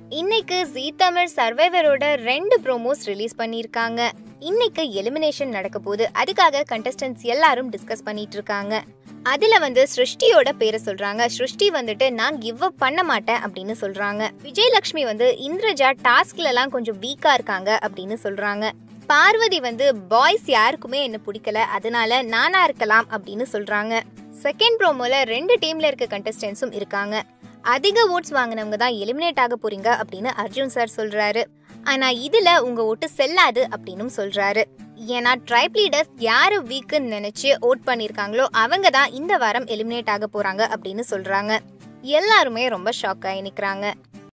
இன்னைக்கு ஜீ தமிழ் சர்வைவரோட ரெண்டு promos release பண்ணியிருக்காங்க இன்னைக்கு எலிமினேஷன் நடக்க போகுது அதுக்காக கண்டஸ்டன்ஸ் எல்லாரும் டிஸ்கஸ் பண்ணிட்டு இருக்காங்க அதுல வந்து சிருஷ்டியோட பேரை சொல்றாங்க சிருஷ்டி வந்துட்டு நான் கிவ் அப் பண்ண மாட்டேன் அப்படின்னு சொல்றாங்க விஜயலட்சுமி வந்து இந்திரஜா டாஸ்க்ல எல்லாம் கொஞ்சம் வீக்கா இருக்காங்க அப்படின்னு சொல்றாங்க பார்வதி வந்து பாய்ஸ் யாருக்குமே என்ன பிடிக்கல அதனால நானா இருக்கலாம் அப்படின்னு சொல்றாங்க செகண்ட் ப்ரோமோல ரெண்டு டீம்ல இருக்க கண்டஸ்டன்ஸும் இருக்காங்க அதிக ஓட்ஸ் வாங்கினவங்க தான் எலிமினேட் ஆக போறீங்க அப்படின்னு அர்ஜுன் சார் சொல்றாரு ஆனா இதுல உங்க ஓட்டு செல்லாது அப்படின்னு சொல்றாரு ஏன்னா ட்ரைப் லீடர்ஸ் யாரு வீக்குன்னு நினைச்சு ஓட் பண்ணிருக்காங்களோ அவங்க தான் இந்த வாரம் எலிமினேட் ஆக போறாங்க அப்படின்னு சொல்றாங்க எல்லாருமே ரொம்ப ஷாக் ஆகி நிக்கிறாங்க